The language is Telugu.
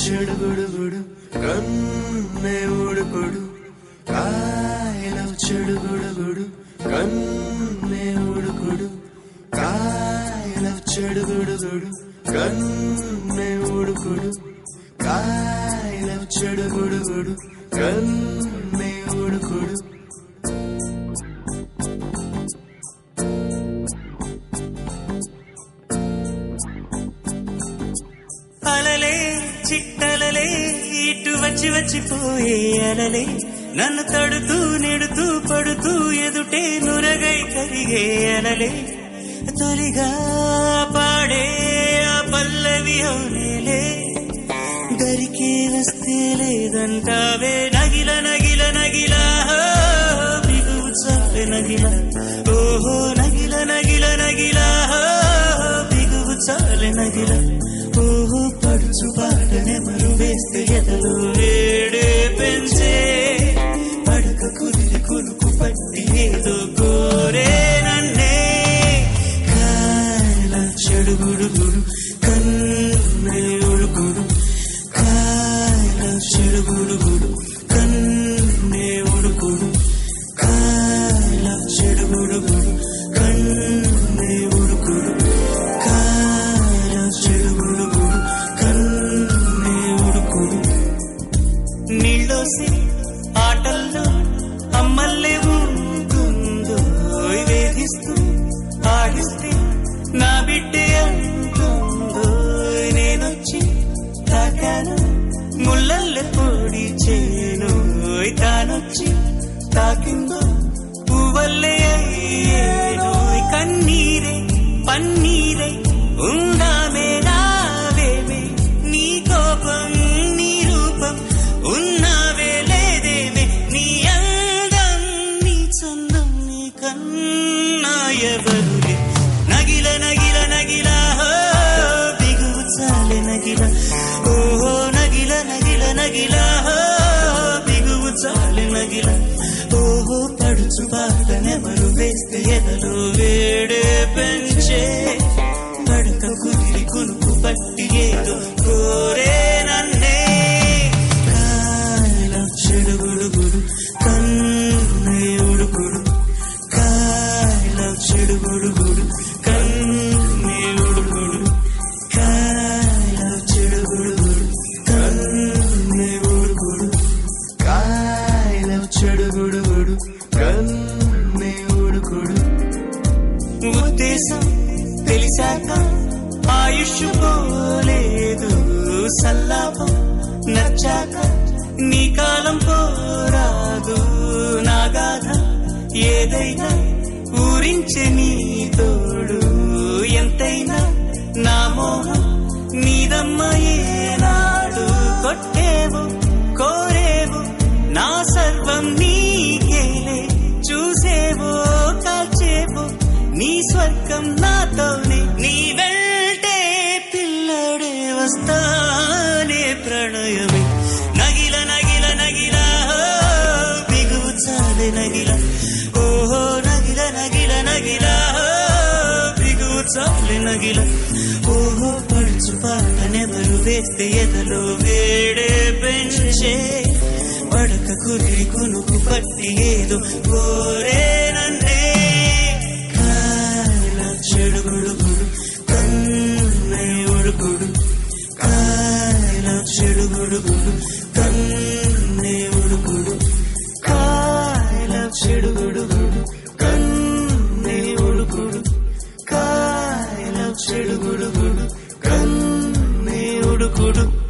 చెడుగుడుగుడు కన్నే ఉడుకుడు కాయల చెడుగుడుగుడు కన్నే ఉడుకుడు కాయల చెడుగుడుగుడు కన్నే ఉడుకుడు కాయల చెడుగుడుగుడు కన్నే ఉడుకుడు అలలే చిట్టలలే ఇటు వచ్చి వచ్చిపోయే అలలే నన్ను తడుతూ నెడుతూ పడుతూ ఎదుటే నురగై కరిగే అలలే తొలిగా పాడే ఆ పల్లవి అవునేలే గరికే వస్తే లేదంటావే నగిల నగిల నగిల హో, బిగువు చాలే నగిల ఓహో నగిల నగిల నగిల హో, బిగువు చాలే నగిల ఓహో పడుచు పాటనే మరు వేస్తే ఎదలు వేడే పెంచే పడక కుదిరి కునుకు పట్టి ఏదో కోరే నన్నే కాయల చెడుగుడుగుడు కన్నే ఉడుకుడు కాయల చెడుగుడుగుడు కన్నే ఉడుకుడు కాయల చెడుగుడుగుడు కన్నే ఉడుకుడు కాయల చెడుగుడుగుడు కన్నే ఉడుకుడు నీళ్ళోసి ఆటల్లో అమ్మల్లే ఉంటుందో వేధిస్తూ ఆడిస్తే నా బిడ్డే అంటుందో నేనొచ్చి తాకాను ముళ్ళల్లె పొడి చేను తానొచ్చి తాకిందో పువ్వల్లే అయ్యేను కన్నీరే పన్నీరే ఉందామే నావేమే నీ కోపం నీ రూపం ఉన్నావే లేదేమే నీ అందం నీ చందం నీ కన్నా ఎవరులే నగిల నగిల నగిల హో, బిగువు చాలే నగిల ఓహో నగిల నగిల నగిల హో, బిగువు చాలే నగిల ఓహో పడుచు పాటనెవరు వేస్తే ఎదలు వేడే పెంచే పడక కుదిరి కునుకు పట్టి ఏదో కోరే నన్నే కాయల చెడుగుడుగుడు కన్నే ఉడుకుడు కాయల చెడుగుడుగుడు కన్నే ఉడుకుడు కాయల చెడుగుడుగుడు కన్నే ఉడుకుడు కాయల చెడుగుడుగుడు కన్నే ఉడుకుడు ఉద్దేశం తెలిసాక ఆయుష్ పోలేదు సల్లాపం నచ్చాక నీ కాలం పోరాదు నాగాధ ఏదైనా ఊరించే నీ తోడు ఎంతైనా నా మోహం నీదమ్మ ఏనాడు కొట్టేవు కోరేవు నా సర్వం నీకేలే చూసేవో కాల్చేవో నీ స్వర్గం నాతోనే నీ వెళ్తే పిల్లడే వస్తానే ప్రణయమే నగిల నగిల నగిల హో, బిగువు చాలే నగిల ఓహో నగిల నగిల నగిల హో, బిగువు చాలే నగిల ఓహో పడుచు పాటనెవరు వేస్తే ఎదలో వేడే పెంచే పడక కుదిరి కొనుకు పట్టి ఏదో కోరే నన్నే కాయల చెడుగుడుగుడు కన్నే ఉడుకుడు కాయల చెడుగుడుగుడు కన్నే ఉడుకుడు కాయల చెడుగుడుగుడు కన్నే ఉడుకుడు కాయల చెడుగుడుగుడు కన్నే ఉడుకుడు